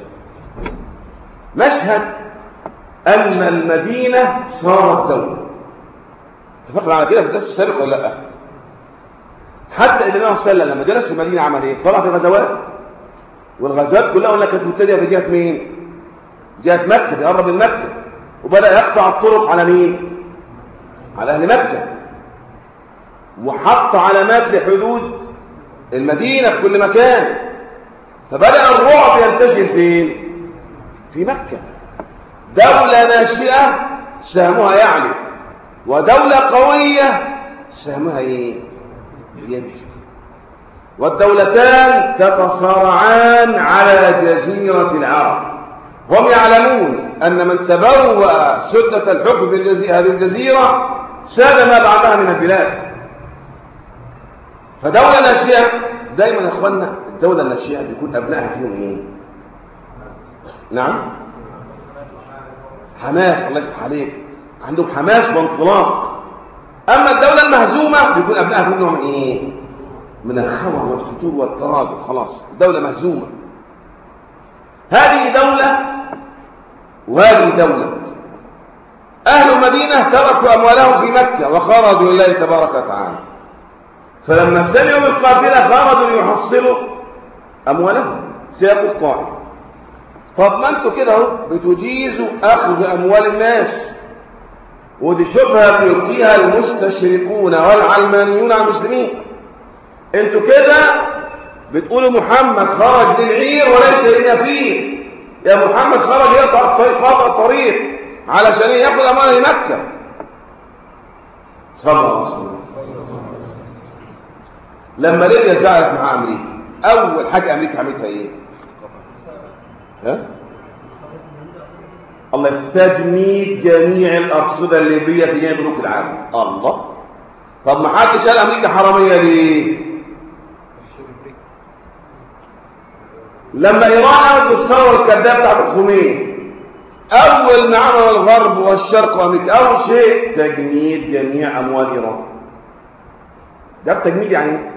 مشهد ان المدينه صارت دوله اتفقنا على كده في الدرس السابق ولا لا حتى النبي صلى الله عليه وسلم لما جلس المدينه عمل ايه طلع في غزوات والغزوات كلها قلنا كانت مبتدئه بجهه مين جهه مكه بيقرب من مكه وبدا يقطع الطرق على مين على اهل مكه وحط علامات لحدود المدينه في كل مكان فبدا الرعب ينتشر فين في مكه دوله ناشئه سهمها يعلو ودوله قويه سهمها ايه ينزل والدولتان تتصارعان على جزيرة العرب هم يعلمون أن من تبوأ سدة الحكم في الجزيرة هذه الجزيرة ساد ما بعدها من البلاد فدولة ناشئة دايما يا اخوانا الدولة الناشئة بيكون أبنائها فيهم إيه؟ نعم حماس الله يفتح عليك عندهم حماس وانطلاق أما الدولة المهزومة بيكون أبنائها فيهم نوع من إيه؟ من الخور والفتور والتراجع خلاص دولة مهزومة هذه دولة وهذه دولة أهل المدينة تركوا أموالهم في مكة وخرجوا لله تبارك وتعالى فلما سمعوا بالقافلة خرجوا ليحصلوا أموالهم سياقوا الطائف طب ما انتوا كده اهو بتجيزوا أخذ أموال الناس ودي شبهة بيلقيها المستشرقون والعلمانيون على المسلمين انتوا كده بتقولوا محمد خرج للعير وليس للنفير يا محمد خرج يقطع الطريق قاطع الطريق علشان ياخد اموال مكه صلى الله عليه وسلم لما ليبيا زعلت مع امريكا اول حاجه امريكا عملتها ايه ها الله تجميد جميع الارصده الليبيه في جميع بنوك العالم الله طب ما حدش قال امريكا حراميه ليه لما ايران قامت بالثوره الكذابه بتاعت الخميني اول ما عمل الغرب والشرق وامريكا اول شيء تجميد جميع اموال ايران ده تجميد يعني ايه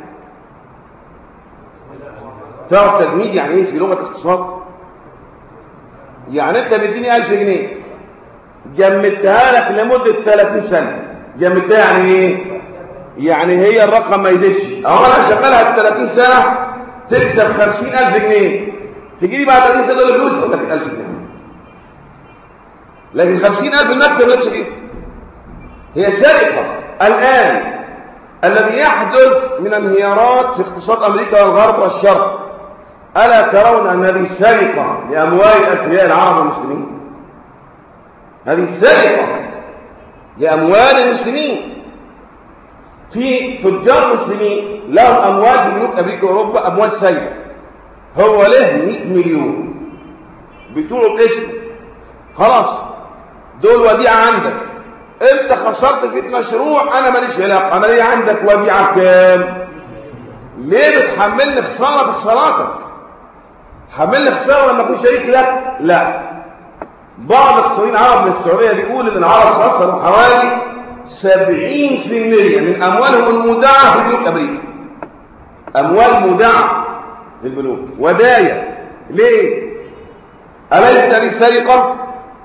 تعرف تجميد يعني ايه في لغه الاقتصاد يعني انت مديني 1000 جنيه جمدتها لك لمده 30 سنه جمدتها يعني ايه يعني هي الرقم ما يزيدش اهو انا شغالها 30 سنه تكسب 50000 جنيه تجي لي بعد 30 سنه دول فلوس اقول لك 1000 جنيه لكن 50000 المكسب ما ايه هي سرقه الان الذي يحدث من انهيارات في اقتصاد امريكا والغرب والشرق الا ترون ان هذه سرقه لاموال الاثرياء العرب والمسلمين هذه سرقه لاموال المسلمين في تجار مسلمين لهم اموال في بنوك امريكا واوروبا اموال سيئه هو له 100 مليون بتوعه قسم خلاص دول وديعه عندك انت خسرت في مشروع انا ماليش علاقه انا ليه عندك وديعه كام ليه بتحملني خساره في خساراتك حملني خساره لما اكون شريك لك لا بعض الاقتصاديين العرب من السعوديه بيقول ان العرب خسروا حوالي 70% من اموالهم المودعه في بنوك امريكا اموال مودعه في البنوك ودايا ليه اليست هذه سرقه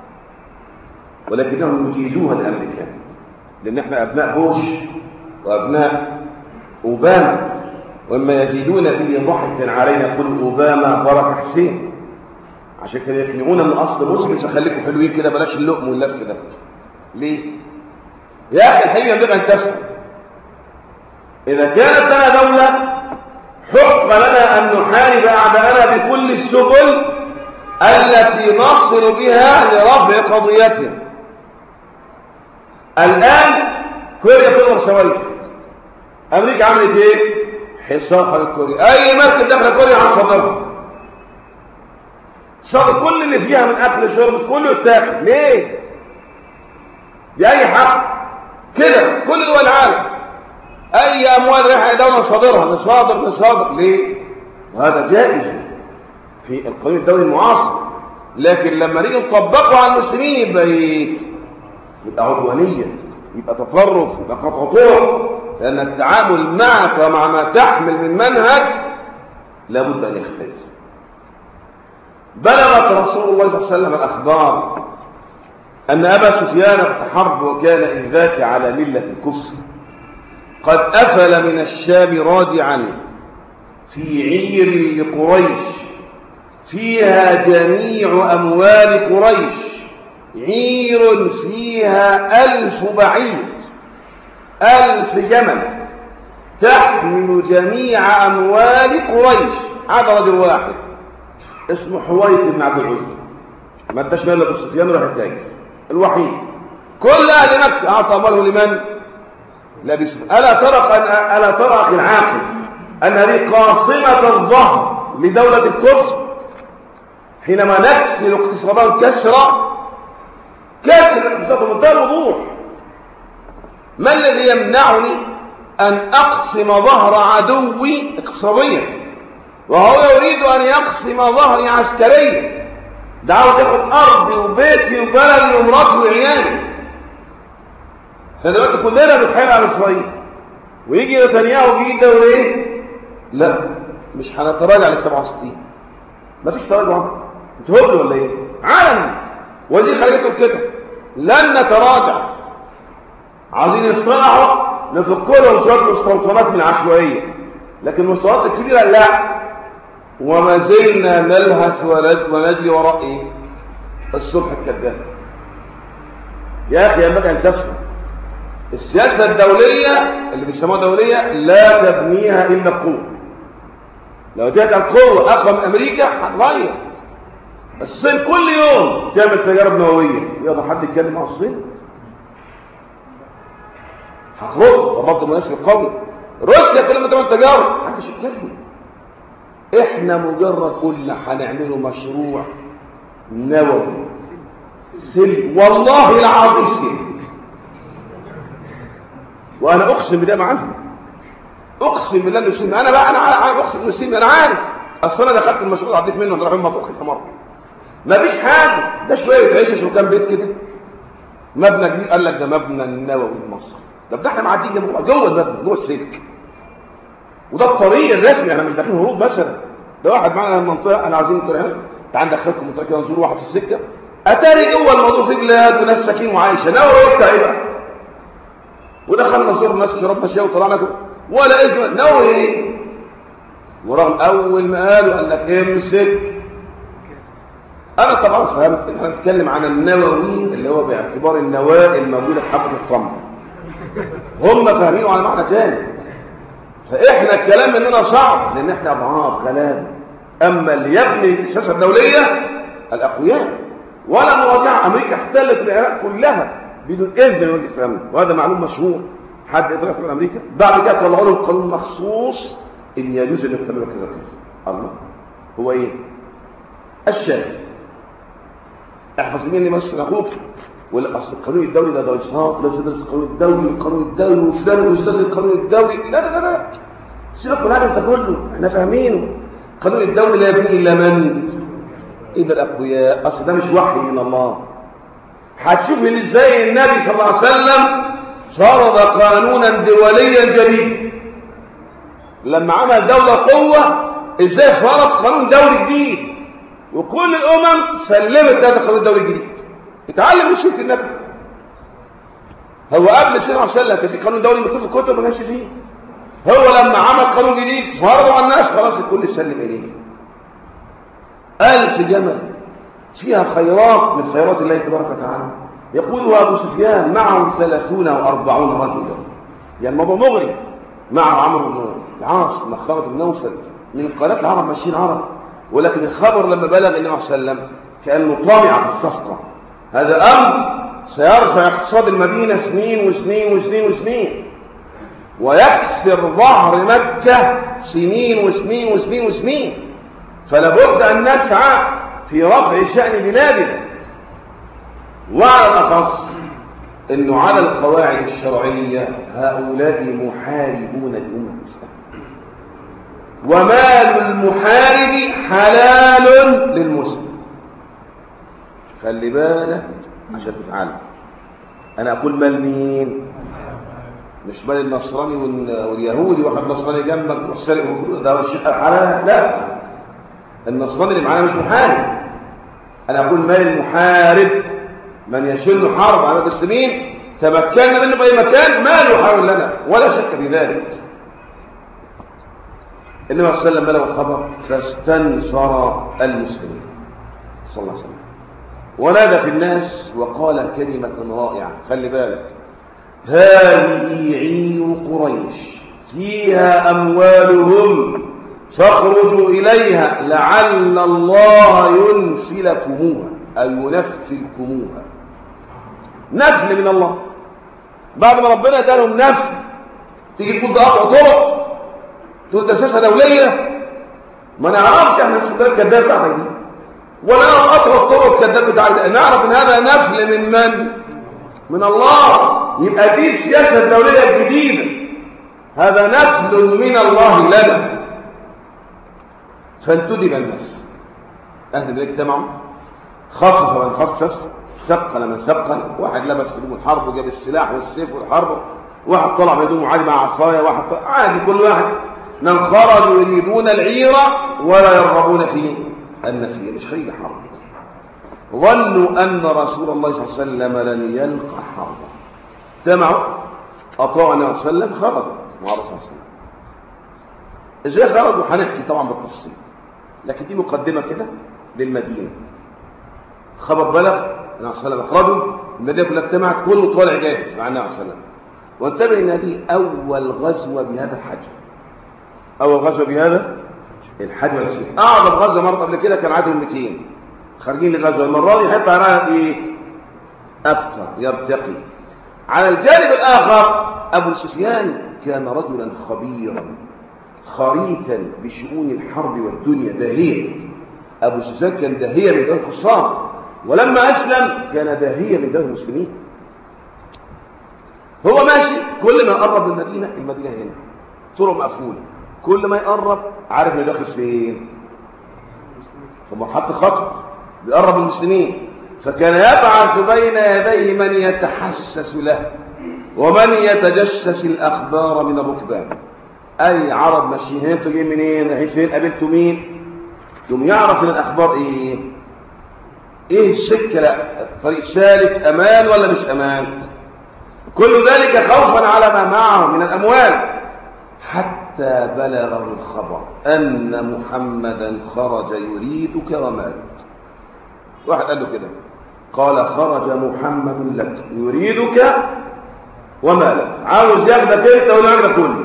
ولكنهم يجيزوها الامريكان لان احنا ابناء بوش وابناء اوباما وما يزيدون به ضحكا علينا قل اوباما بركه حسين عشان كده يخلقونا من اصل مسلم فخليكم حلوين كده بلاش اللقم واللف ده ليه يا اخي الحقيقه ينبغي ان تفهم اذا كانت لنا دوله حق لنا ان نحارب اعداءنا بكل السبل التي نصل بها لرفع قضيتنا الان كوريا تضرب صواريخ امريكا عملت ايه حصار على كوريا اي مركب داخله كوريا هنصدرها صدر كل اللي فيها من اكل شرب كله اتاخد ليه باي حق كده كل دول العالم اي اموال رايحه دوله نصادرها نصادر نصادر ليه وهذا جائز في القانون الدولي المعاصر لكن لما نيجي نطبقه على المسلمين يبقى ايه يبقى عدوانيه يبقى تطرف يبقى قطع طرق لان التعامل معك ومع ما تحمل من منهج لابد ان يختلف بلغت رسول الله صلى الله عليه وسلم الاخبار ان ابا سفيان بن حرب وكان اذ ذاك على مله الكفر قد افل من الشام راجعا في عير لقريش فيها جميع اموال قريش عير فيها الف بعير الف جمل تحمل جميع اموال قريش هذا رجل واحد اسمه حويط بن عبد العزى ما اداش مال ابو سفيان وراح التاجر الوحيد كل اهل مكه اعطى ماله لمن لابس الا ترى ان الا ترى اخي العاقل ان هذه قاصمه الظهر لدوله الكفر حينما نكسر اقتصادهم كسرا كسر الاقتصاد بمنتهى الوضوح ما الذي يمنعني ان اقسم ظهر عدوي اقتصاديا وهو يريد ان يقسم ظهري عسكريا ده عاوز ياخد ارضي وبيتي وبلدي ومراتي وعيالي احنا دلوقتي كلنا بنتحايل على اسرائيل ويجي نتنياهو ويجي الدوله ايه لا مش هنتراجع لل 67 مفيش تراجع انتوا هبلوا ولا ايه عالم وزير خارجيه كده لن نتراجع عايزين يصطلحوا نفك لهم شويه مستوطنات من العشوائيه لكن المستوطنات الكبيره لا وما زلنا نلهث ونجري وراء ايه الصبح الكذاب يا اخي ينبغي ان تفهم السياسه الدوليه اللي بيسموها دوليه لا تبنيها الا القوه لو جاءت القوه اقوى من امريكا هتغير الصين كل يوم تعمل تجارب نوويه يقدر حد يتكلم عن الصين هترد الرد المناسب القوي روسيا كل ما تعمل تجارب محدش يتكلم احنا مجرد قلنا هنعمله مشروع نووي سلم والله العظيم سلم وانا اقسم بالله معاهم اقسم بالله انه سلم انا بقى انا عارف اقسم انه سلم انا عارف اصل انا دخلت المشروع عديت منه انا رايح مطروح كذا مره مفيش حاجه ده شويه عيشه شو كان بيت كده مبنى جديد قال لك ده مبنى النووي المصري ده ده احنا معديين جنبه جوه المبنى جوه السلك وده الطريق الرسمي احنا مش داخلين هروب مثلا ده واحد معانا من المنطقه انا عايزين كده هنا تعال ندخلكم منطقه كده نزور واحد في السكه اتاري جوه الموضوع في بلاد وناس ساكين وعايشه نووي بتاع ايه بقى ودخلنا زور ناس شربنا شاي وطلعنا كده ولا اذن نووي ايه ورغم اول ما قالوا قال لك امسك انا طبعا فهمت ان احنا بنتكلم عن النووي اللي هو باعتبار النواه الموجوده في حبه الطمر هم فاهمينه على معنى تاني فاحنا الكلام مننا صعب لان احنا اضعاف غلاب اما اللي يبني السياسه الدوليه الاقوياء ولا مراجعه امريكا احتلت العراق كلها بدون اذن من الاسلام وهذا معلوم مشهور حد يقدر في امريكا بعد كده طلعوا لهم قانون مخصوص ان يجوز انك تعملوا كذا كذا الله هو ايه الشاهد احفظ مني بس اخوك ولا اصل القانون الدولي ده دراسات لازم تدرس القانون الدولي القانون الدولي وفلان واستاذ القانون الدولي لا لا لا لا سيبك من الهدف ده كله احنا فاهمينه القانون الدولي لا يبني الا من الا الاقوياء اصل ده مش وحي من الله هتشوف ان ازاي النبي صلى الله عليه وسلم فرض قانونا دوليا جديد لما عمل دولة قوة ازاي فرض قانون دولي جديد وكل الامم سلمت هذا القانون الدولي الجديد اتعلم من شرك النبي هو قبل سنة وسلم كان في قانون دولي مكتوب في الكتب ما كانش فيه هو لما عمل قانون جديد فرضه على الناس خلاص الكل سلم اليه ألف جمل فيها خيرات من خيرات الله تبارك وتعالى يقول أبو سفيان معه ثلاثون أو أربعون رجلا يعني الموضوع مغري معه عمرو بن العاص مخرمة بن نوفل من قناة العرب ماشيين عرب ولكن الخبر لما بلغ النبي صلى الله عليه وسلم كأنه طامع في الصفقة هذا أمر سيرفع اقتصاد المدينة سنين وسنين وسنين وسنين ويكسر ظهر مكة سنين وسنين وسنين وسنين فلا بد أن نسعى في رفع شأن بلادنا وعلى الأخص أنه على القواعد الشرعية هؤلاء محاربون لأمة الإسلام ومال المحارب حلال للمسلم خلي بالك عشان تتعلم أنا أقول مال مين مش مال النصراني واليهودي واحد نصراني جنبك والسرق ده الشيء حلال لا النصراني اللي معانا مش محارب انا اقول مال المحارب من يشن حرب على المسلمين تمكنا منه باي مكان ماله حول لنا ولا شك في ذلك النبي صلى الله عليه وسلم بلغ الخبر فاستنصر المسلمين صلى الله عليه وسلم ونادى في الناس وقال كلمة رائعة خلي بالك هذه عير قريش فيها أموالهم فاخرجوا إليها لعل الله ينفلكموها أو ينفلكموها نفل من الله بعد ما ربنا ادالهم نفل تيجي تقول ده قطع طرق تقول ده سياسة دولية ما نعرفش احنا السباب الكذاب بتاعتك دي ولا نعرف قطع الطرق الكذاب بتاعتك ده نعرف ان هذا نفل من من؟ من الله يبقى دي السياسة الدولية الجديدة هذا نفل من الله لنا فانتدب الناس أهل ذلك اجتمعوا خفف من خفف ثقل من ثقل واحد لبس هدوم الحرب وجاب السلاح والسيف والحرب واحد طلع بهدومه عادي مع عصايه واحد طلع عادي كل واحد من خرجوا يريدون العيرة ولا يرغبون في النفير مش خريج حرب ظنوا أن رسول الله صلى الله عليه وسلم لن يلقى حربا سمعوا أطاعوا النبي صلى الله عليه وسلم خرجوا مع رسول الله صلى الله عليه وسلم ازاي خرجوا هنحكي طبعا بالتفصيل لكن دي مقدمة كده للمدينة خبر بلغ النبي صلى الله عليه وسلم اخرجوا المدينة كلها اجتمعت كله طالع جاهز مع النبي صلى الله عليه وسلم وانتبه ان هذه اول غزوة بهذا الحجم اول غزوة بهذا الحجم والسيف اعظم غزوة مرة قبل كده كان عددهم 200 خارجين لغزوة المرة دي حتى راية ايه أكثر يرتقي على الجانب الآخر أبو سفيان كان رجلا خبيرا خريطا بشؤون الحرب والدنيا داهيا أبو سفيان كان داهيا من دون الكفار ولما أسلم كان داهيا من دون المسلمين هو ماشي كل ما يقرب من المدينة المدينة هنا طرق مقفولة كل ما يقرب عارف انه داخل فين في مرحلة خطر بيقرب من المسلمين فكان يبعث بين يديه من يتحسس له ومن يتجسس الأخبار من الركبان أي عرب ماشيين هنا انتوا جايين منين رايحين فين قابلتوا مين يوم يعرف من الأخبار إيه إيه السكة لا الطريق سالك أمان ولا مش أمان كل ذلك خوفا على ما معه من الأموال حتى بلغه الخبر أن محمدا خرج يريدك ومالك واحد قال له كده قال خرج محمد لك يريدك ومالك عاوز ياخدك انت ولا ياخدك كله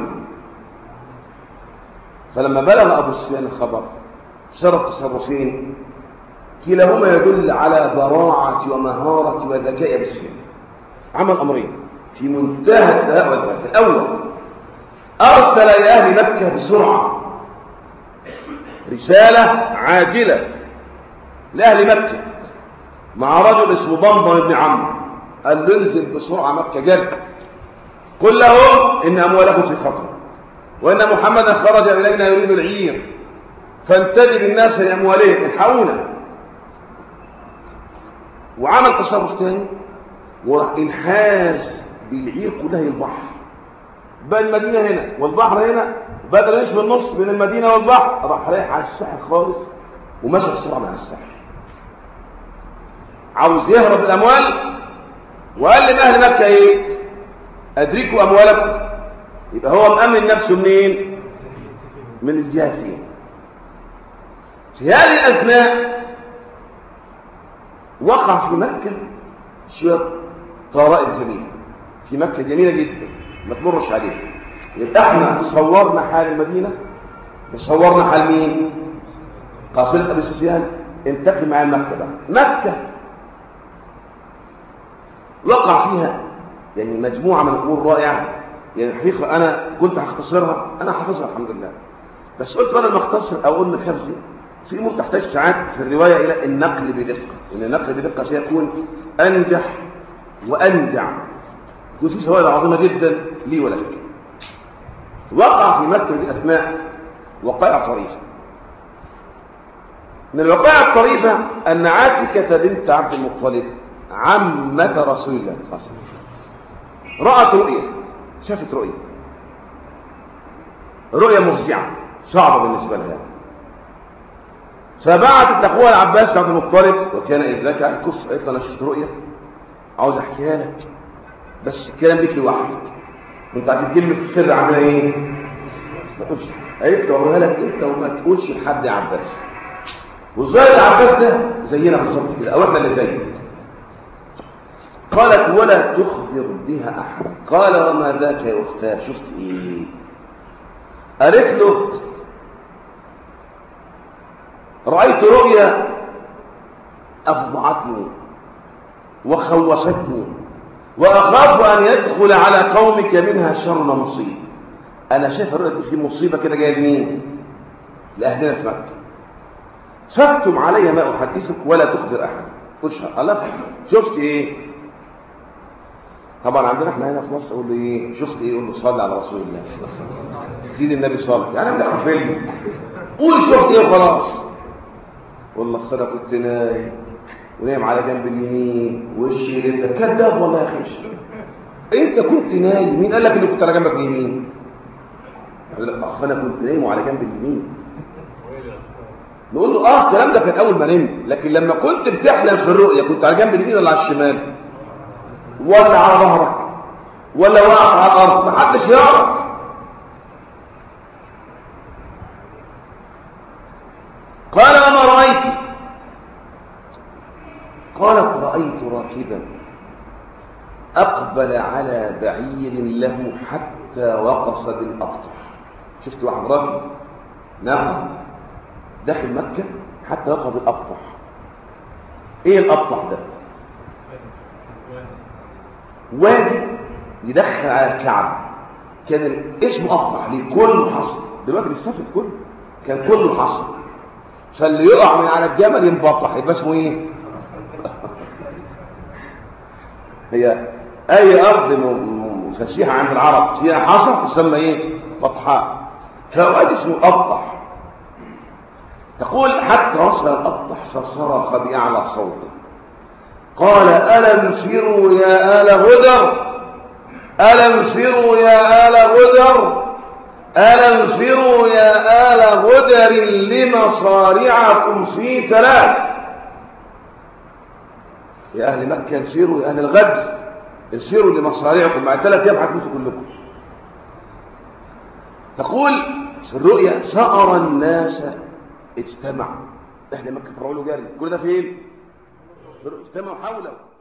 فلما بلغ ابو سفيان الخبر شرف تصرفين كلاهما يدل على براعة ومهارة وذكاء ابو سفيان عمل امرين في منتهى الدهاء والذكاء الاول ارسل الى اهل مكة بسرعة رسالة عاجلة لاهل مكة مع رجل اسمه ضمضم بن عمرو قال له انزل بسرعة مكة جد قل لهم إن أموالكم في خطر وإن محمدا خرج إلينا يريد العير فانتدب الناس لأموالهم الحقونا وعمل تصرف تاني وراح انحاز بالعير كلها البحر بقى المدينة هنا والبحر هنا بدل يشبه النص بين المدينة والبحر راح رايح على الساحل خالص ومشى بسرعة من على الساحل عاوز يهرب الأموال وقال لأهل مكة إيه أدركوا أموالكم يبقى هو مأمن نفسه منين من الجهتين في هذه الأثناء وقع في مكة شوية طرائف جميلة في مكة جميلة جدا ما تمرش عليها يبقى احنا صورنا حال المدينة وصورنا حال مين قافلة أبي سفيان انتقل مع مكة بقى مكة وقع فيها يعني مجموعة من الأمور رائعة يعني الحقيقة أنا كنت هختصرها أنا حافظها الحمد لله بس قلت بدل ما اختصر أو أقول خمسة في أمور تحتاج ساعات في الرواية إلى النقل بدقة لأن النقل بدقة سيكون أنجح وأنجع يكون في فوائد عظيمة جدا لي ولك وقع في مكة دي أثناء وقائع طريفة من الوقائع الطريفة أن عاتكة بنت عبد المطلب عمة رسول الله صلى الله عليه وسلم رأت رؤية شافت رؤية رؤية مفزعة صعبة بالنسبة لها فبعتت أخوها العباس بن عبد المطلب وكان إذ ذاك الكفر قالت له أنا شفت رؤية عاوز أحكيها لك بس الكلام ليك لوحدك وأنت عارفين كلمة السر عاملة إيه؟ ما تقولش قالت له أقولها لك أنت وما تقولش لحد يا عباس والظاهر العباس ده زينا بالظبط كده أو إحنا اللي زيه قالت ولا تخبر بها أحد قال وما ذاك يا أختاه شفت إيه قالت له رأيت رؤيا أفضعتني وخوفتني وأخاف أن يدخل على قومك منها شر مصيب أنا شايف الرؤيا في مصيبة كده جاية لمين لأهلنا في مكة فاكتم علي ما أحدثك ولا تخبر أحد اشهر الله شفت إيه طبعا عندنا احنا هنا في مصر يقول له ايه شفت ايه يقول له صلي على رسول الله زيد النبي صلى يعني بدك فيلم قول شفت ايه وخلاص والله الصلاة انا كنت نايم ونايم على جنب اليمين وشي انت كذاب والله يا اخي انت كنت نايم مين قال لك اني كنت على جنبك اليمين لا اصل انا كنت نايم وعلى جنب اليمين نقول له اه الكلام ده كان اول ما نمت لكن لما كنت بتحلم في الرؤيا كنت على جنب اليمين ولا على الشمال ولا على ظهرك ولا واقف على الارض محدش يعرف قال وما رايت قالت رايت راكبا اقبل على بعير له حتى وقف بالابطح شفت واحد راكب نعم داخل مكه حتى وقف بالابطح ايه الأبطح ده وادي يدخل على الكعبة كان اسمه أبطح ليه كله حصر دلوقتي بيستفد كله كان كله حصر فاللي يقع من على الجمل ينبطح يبقى اسمه ايه هي اي ارض مفسيحه عند العرب فيها حصر تسمى ايه بطحاء فواد اسمه ابطح تقول حتى وصل الابطح فصرخ باعلى صوته قال الم سروا يا ال هدر الم سروا يا ال هدر الم سروا يا ال هدر لمصارعكم في ثلاث يا أهل مكة انفروا يا أهل الغد انفروا لمصارعكم بعد ثلاث أيام هتموتوا كلكم تقول في الرؤيا سأرى الناس اجتمعوا أهل مكة طلعوا له جري كل ده فين؟ اجتمعوا حوله